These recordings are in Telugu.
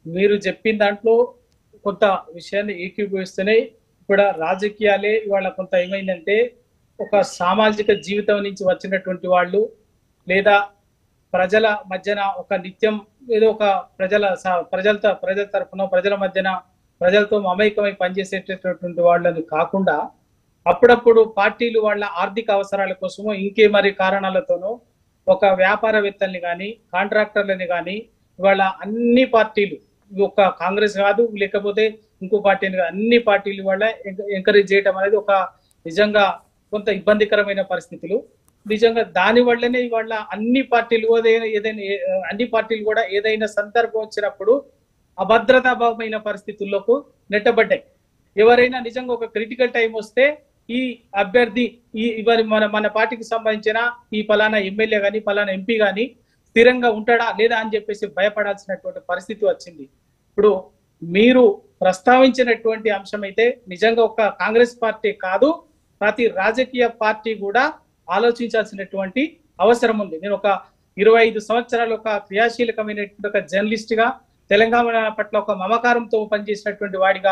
మీరు చెప్పిన దాంట్లో కొంత విషయాన్ని ఏకీభవిస్తున్నాయి కూడా రాజకీయాలే ఇవాళ కొంత ఏమైందంటే ఒక సామాజిక జీవితం నుంచి వచ్చినటువంటి వాళ్ళు లేదా ప్రజల మధ్యన ఒక నిత్యం ఏదో ఒక ప్రజల స- ప్రజలతో ప్రజల తరఫున ప్రజల మధ్యన ప్రజలతో మమైకమై పనిచేసేటటువంటి వాళ్ళని కాకుండా అప్పుడప్పుడు పార్టీలు వాళ్ళ ఆర్థిక అవసరాల కోసమో ఇంకే మరి కారణాలతోనో ఒక వ్యాపారవేత్తల్ని కానీ కాంట్రాక్టర్లని కానీ ఇవాళ అన్ని పార్టీలు ఇది ఒక కాంగ్రెస్ కాదు లేకపోతే ఇంకో పార్టీని కాదు, అన్ని పార్టీలు వాళ్ళ ఎంకరేజ్ చేయడం అనేది ఒక నిజంగా కొంత ఇబ్బందికరమైన పరిస్థితులు నిజంగా దాని వల్లనే ఇవాళ అన్ని పార్టీలు ఏదైనా ఏదైనా ఏ- అన్ని పార్టీలు కూడా ఏదైనా సందర్భం వచ్చినప్పుడు అభద్రతాభావమైన పరిస్థితుల్లోకి నెట్టబడ్డాయి ఎవరైనా నిజంగా ఒక క్రిటికల్ టైం వస్తే ఈ అభ్యర్థి ఈ ఇవరి మన మన పార్టీకి సంబంధించిన ఈ పలానా ఎమ్మెల్యే గాని పలానా ఎంపీ గాని స్థిరంగా ఉంటాడా లేదా అని చెప్పేసి భయపడాల్సినటువంటి పరిస్థితి వచ్చింది ఇప్పుడు మీరు ప్రస్తావించినటువంటి అంశం అయితే నిజంగా ఒక కాంగ్రెస్ పార్టీ కాదు ప్రతి రాజకీయ పార్టీ కూడా ఆలోచించాల్సినటువంటి అవసరం ఉంది నేను ఒక ఇరవై ఐదు సంవత్సరాలు ఒక క్రియాశీలకమైనటువంటి ఒక జర్నలిస్ట్ గా తెలంగాణ పట్ల ఒక మమకారంతో పనిచేసినటువంటి వాడిగా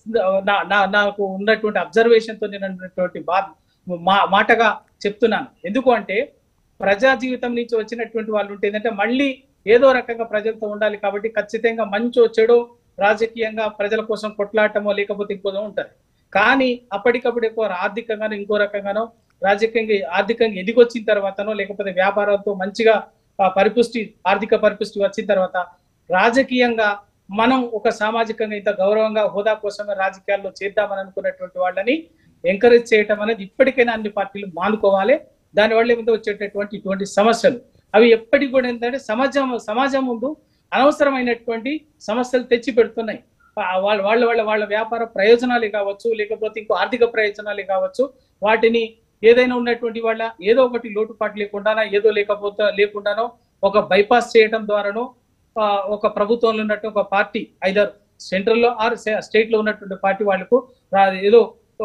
నా నా- నాకు ఉన్నటువంటి అబ్జర్వేషన్ తో నేను అన్నటువంటి బా మా- మాటగా చెప్తున్నాను ఎందుకు అంటే ప్రజా జీవితం నుంచి వచ్చినటువంటి వాళ్ళు ఉంటే ఏంటంటే మళ్ళీ ఏదో రకంగా ప్రజలతో ఉండాలి కాబట్టి ఖచ్చితంగా మంచో చెడో రాజకీయంగా ప్రజల కోసం కొట్లాడటమో లేకపోతే ఇంకోదో ఉంటది కానీ అప్పటికప్పుడు ఎక్కువ ఆర్థికంగానో ఇంకో రకంగానో రాజకీయంగా ఆర్థికంగా ఎదిగొచ్చిన తర్వాతనో లేకపోతే వ్యాపారాలతో మంచిగా ఆ, పరిపుష్టి ఆర్థిక పరిపుష్టి వచ్చిన తర్వాత రాజకీయంగా మనం ఒక సామాజికంగా ఇంత గౌరవంగా హోదా కోసమే రాజకీయాల్లో చేద్దామని అనుకున్నటువంటి వాళ్ళని ఎంకరేజ్ చేయటం అనేది ఇప్పటికైనా అన్ని పార్టీలు మానుకోవాలి దానివల్ల ఏమిటో వచ్చేటటువంటి ఇటువంటి సమస్యలు అవి ఎప్పటికి కూడా ఏంటంటే సమాజం సమాజం ముందు అనవసరమైనటువంటి సమస్యలు తెచ్చి పెడుతున్నాయి ఆ వాళ్ళ వాళ్ళ వాళ్ళ వాళ్ళ వ్యాపార ప్రయోజనాలే కావచ్చు లేకపోతే ఇంకో ఆర్థిక ప్రయోజనాలే కావచ్చు వాటిని ఏదైనా ఉన్నటువంటి వాళ్ళ ఏదో ఒకటి లోటుపాటు లేకుండానో ఏదో లేకపోతే లేకుండానో ఒక బైపాస్ చేయడం ద్వారానో ఆ, ఒక ప్రభుత్వంలో ఉన్నట్టు ఒక పార్టీ ఐదర్ సెంట్రల్ లో ఆర్ స్టేట్ లో ఉన్నటువంటి పార్టీ వాళ్ళకు రా- ఏదో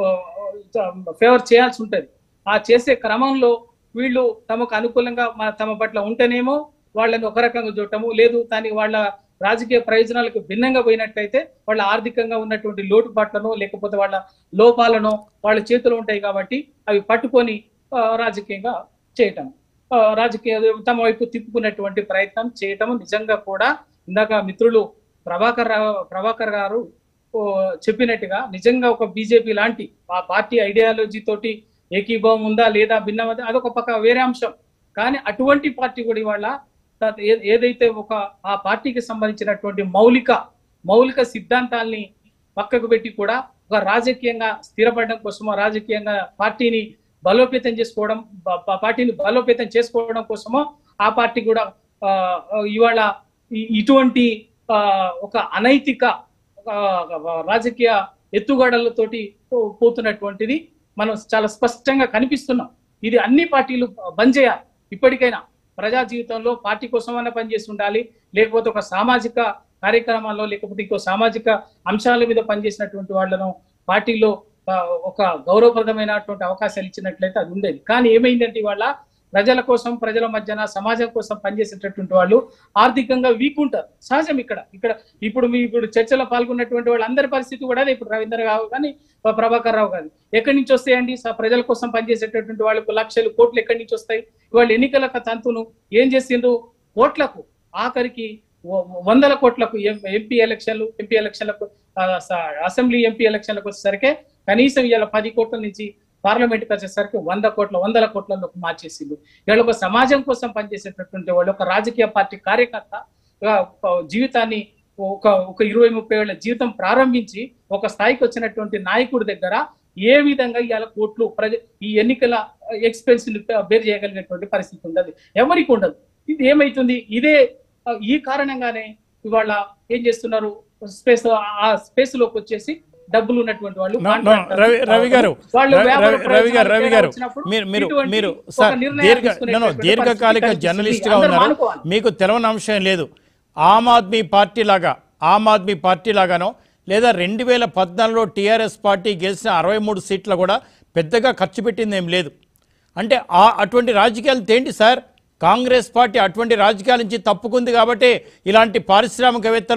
ఫేవర్ చేయాల్సి ఉంటది ఆ చేసే క్రమంలో వీళ్ళు తమకు అనుకూలంగా మా- తమ పట్ల ఉంటేనేమో వాళ్ళని ఒక రకంగా చూడటము లేదు దానికి వాళ్ళ రాజకీయ ప్రయోజనాలకు భిన్నంగా పోయినట్లయితే వాళ్ళ ఆర్థికంగా ఉన్నటువంటి లోటుపాట్లను లేకపోతే వాళ్ళ లోపాలను వాళ్ళ చేతిలో ఉంటాయి కాబట్టి అవి పట్టుకొని ఆ, రాజకీయంగా చేయటం ఆ, రాజకీయ తమ వైపు తిప్పుకున్నటువంటి ప్రయత్నం చేయటం నిజంగా కూడా ఇందాక మిత్రులు ప్రభాకర్ రావు ప్రభాకర్ గారు ఓ, చెప్పినట్టుగా నిజంగా ఒక బీజేపీ లాంటి ఆ పార్టీ ఐడియాలజీ తోటి ఏకీభావం ఉందా లేదా భిన్నం అదొక పక్క వేరే అంశం కానీ అటువంటి పార్టీ కూడా ఇవాళ త- ఏ- ఏదైతే ఒక ఆ పార్టీకి సంబంధించినటువంటి మౌలిక మౌలిక సిద్ధాంతాల్ని పక్కకు పెట్టి కూడా ఒక రాజకీయంగా స్థిరపడడం కోసమో రాజకీయంగా పార్టీని బలోపేతం చేసుకోవడం ప- ప- పార్టీని బలోపేతం చేసుకోవడం కోసమో ఆ పార్టీ కూడా ఆ, ఇవాళ ఈ- ఇటువంటి ఆ, ఒక అనైతిక ఆ, రాజకీయ ఎత్తుగడలతోటి పో- పోతున్నటువంటిది మనం చాలా స్పష్టంగా కనిపిస్తున్నాం ఇది అన్ని పార్టీలు బంద్ చేయాలి ఇప్పటికైనా ప్రజా జీవితంలో పార్టీ కోసమైనా పనిచేసి ఉండాలి లేకపోతే ఒక సామాజిక కార్యక్రమాల్లో లేకపోతే ఇంకో సామాజిక అంశాల మీద పనిచేసినటువంటి వాళ్ళను పార్టీలో ఆ, ఒక గౌరవప్రదమైనటువంటి అవకాశాలు ఇచ్చినట్లయితే అది ఉండేది కానీ ఏమైందంటే ఇవాళ ప్రజల కోసం ప్రజల మధ్యన సమాజం కోసం పనిచేసేటటువంటి వాళ్ళు ఆర్థికంగా వీక్ ఉంటారు సహజం ఇక్కడ ఇక్కడ ఇప్పుడు మీ ఇప్పుడు చర్చలో పాల్గొన్నటువంటి వాళ్ళందరి పరిస్థితి కూడా అదే ఇప్పుడు రవీంద్ర రావు కానీ ప్రభాకర్ రావు కానీ ఎక్కడి నుంచి వస్తాయండి స- ప్రజల కోసం పనిచేసేటటువంటి వాళ్ళకు లక్షలు కోట్లు ఎక్కడి నుంచి వస్తాయి వాళ్ళు ఎన్నికల తంతును ఏం చేసిండ్రు కోట్లకు ఆఖరికి వ- వందల కోట్లకు ఎం- ఎంపీ ఎలక్షన్లు ఎంపీ ఎలక్షన్లకు ఆ, స- అసెంబ్లీ ఎంపీ ఎలక్షన్లకు వచ్చేసరికి కనీసం ఇవాళ పది కోట్ల నుంచి పార్లమెంట్కి వచ్చేసరికి వంద కోట్ల వందల కోట్లలోకి మార్చేసిండు ఇవాళ ఒక సమాజం కోసం పనిచేసేటటువంటి వాళ్ళు ఒక రాజకీయ పార్టీ కార్యకర్త ఆ, ఒక జీవితాన్ని ఒక ఒక ఇరవై ముప్పై ఏళ్ళ జీవితం ప్రారంభించి ఒక స్థాయికి వచ్చినటువంటి నాయకుడి దగ్గర ఏ విధంగా ఇవాళ కోట్లు ప్రజ ఈ ఎన్నికల ఎక్స్పెన్స్ బేర్ చేయగలిగినటువంటి పరిస్థితి ఉండదు ఎవరికి ఉండదు ఇది ఏమైతుంది ఇదే ఆ, ఈ కారణంగానే ఇవాళ ఏం చేస్తున్నారు స్పేస్ ఆ స్పేస్ లోకి వచ్చేసి డబ్బులు ఉన్నటువంటి వాళ్ళు No, no, contractors, Ravi Ravi గారు వాళ్ళు రవి- వ్యాపార రవి- రవి గారు రవి గారు వచ్చినప్పుడు మీరు మీరు ఇటువంటి మీరు ఒక సార్ నిర్ణయాలు దీర్ఘ తీసుకునేటటువంటి no, no, దీర్ఘకాలిక పరిస్థితి జర్నలిస్ట్ గా అందరూ ఉన్నారు మానుకోవాలి. మీకు తెలవని అంశం లేదు ఆమ్ ఆద్మీ పార్టీ లాగా ఆమ్ ఆద్మీ పార్టీ లాగానో లేదా రెండు వేల పద్నాలుగులో టీఆర్ఎస్ పార్టీ గెలిచిన అరవై మూడు సీట్లు కూడా పెద్దగా ఖర్చు పెట్టింది ఏం లేదు అంటే ఆ అటువంటి రాజకీయాలు తేంటి సార్ కాంగ్రెస్ పార్టీ అటువంటి రాజకీయాల నుంచి తప్పుకుంది కాబట్టి ఇలాంటి పారిశ్రామికవేత్తలు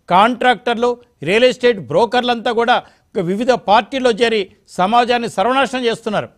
కాంట్రాక్టర్లు రియల్ ఎస్టేట్ బ్రోకర్లంతా కూడా వివిధ పార్టీల్లో చేరి సమాజాన్ని సర్వనాశనం చేస్తున్నారు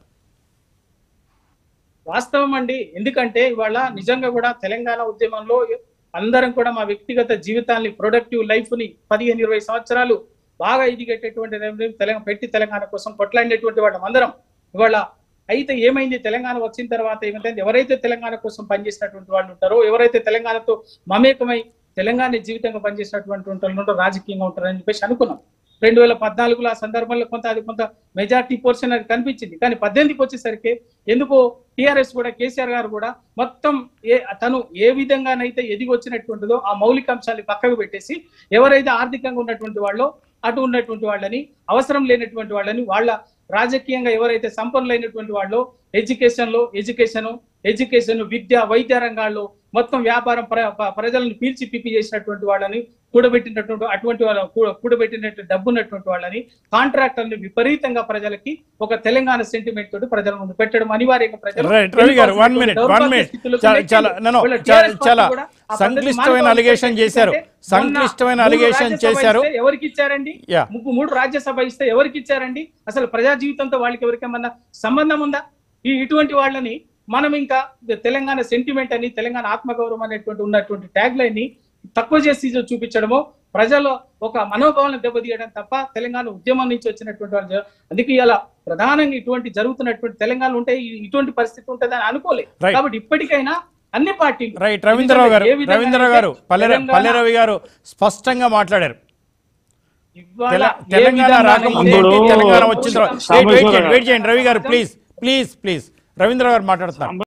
వాస్తవం అండి ఎందుకంటే ఇవాళ నిజంగా కూడా తెలంగాణ ఉద్యమంలో అందరం కూడా మా వ్యక్తిగత జీవితాన్ని ప్రొడక్టివ్ లైఫ్ ని పదిహేను ఇరవై సంవత్సరాలు బాగా ఎదిగేటటువంటి తెలంగాణ పెట్టి తెలంగాణ కోసం కొట్లాడినటువంటి వాళ్ళం అందరం ఇవాళ అయితే ఏమైంది తెలంగాణ వచ్చిన తర్వాత ఏమైంది ఎవరైతే తెలంగాణ కోసం పనిచేసినటువంటి వాళ్ళు ఉంటారో ఎవరైతే తెలంగాణతో మమేకమై తెలంగాణ జీవితంగా పనిచేసినటువంటి వాళ్ళు ఉంటారో రాజకీయంగా ఉంటారని చెప్పేసి అనుకున్నాం రెండు వేల పద్నాలుగులో ఆ సందర్భంలో కొంత అది కొంత మెజార్టీ పోర్షన్ అది కనిపించింది కానీ పద్దెనిమిదికి వచ్చేసరికి ఎందుకో టిఆర్ఎస్ కూడా కేసీఆర్ గారు కూడా మొత్తం ఏ తను ఏ విధంగానైతే ఎదిగి వచ్చినటువంటిదో ఆ మౌలిక అంశాన్ని పక్కకు పెట్టేసి ఎవరైతే ఆర్థికంగా ఉన్నటువంటి వాళ్ళో అటు ఉన్నటువంటి వాళ్ళని అవసరం లేనటువంటి వాళ్ళని వాళ్ళ రాజకీయంగా ఎవరైతే సంపన్నులైనటువంటి వాళ్ళు ఎడ్యుకేషన్ లో ఎడ్యుకేషన్ ఎడ్యుకేషన్ విద్య వైద్య రంగాల్లో మొత్తం వ్యాపారం ప్ర- ప- ప్రజలను పీల్చి పిప్పి చేసినటువంటి వాళ్ళని కూడబెట్టినటువంటి అటువంటి వాళ్ళ కూ- కూడబెట్టినటువంటి డబ్బు ఉన్నటువంటి వాళ్ళని కాంట్రాక్టర్ని విపరీతంగా ప్రజలకి ఒక తెలంగాణ సెంటిమెంట్ తోటి ప్రజల ముందు పెట్టడం అనివార్యంగా ప్రజలు రైట్ రవి గారు వన్ మినిట్ వన్ మినిట్ చాలా చాలా నేను చాలా చాలా సంక్లిష్టమైన అలిగేషన్ చేశారు సంక్లిష్టమైన అలిగేషన్ చేశారు ఎవరికి ఇచ్చారండి యా ముగ్గు మూడు రాజ్యసభ ఇస్తే ఎవరికి ఇచ్చారండి అసలు ప్రజా జీవితంతో వాళ్ళకి ఎవరికేమన్నా సంబంధం ఉందా ఈ ఇటువంటి వాళ్ళని మనం ఇంకా తెలంగాణ సెంటిమెంట్ అని తెలంగాణ ఆత్మగౌరవం అనేటువంటి ఉన్నటువంటి ట్యాగ్ లైన్ ని తక్కువ చేసి చూపించడము ప్రజల్లో ఒక మనోభావాలను దెబ్బతీయడం తప్ప తెలంగాణ ఉద్యమం నుంచి వచ్చినటువంటి వాళ్ళు జ- అందుకే ఇలా ప్రధానంగా ఇటువంటి జరుగుతున్నటువంటి తెలంగాణ ఉంటే ఈ- ఇటువంటి పరిస్థితి ఉంటుందని అనుకోలేదు Right. కాబట్టి ఇప్పటికైనా అన్ని పార్టీలు రైట్ రవీంద్రరావు గారు ఏ విధంగా రవీంద్రరావు గారు అయితే పల్లె తెలంగాణ- పల్లె రవి గారు స్పష్టంగా మాట్లాడారు ఇవాళ తెల- ఏ తెలంగాణ విధంగా రాకముందు అయితే ఏంటి, తెలంగాణ పోషకాంశాలు వచ్చిన తర్వాత వెయిట్ వెయిట్ చేయండి వెయిట్ చేయండి రవి గారు ప్లీజ్ ప్లీజ్ ప్లీజ్ రవీంద్ర గారు మాట్లాడుతున్నారు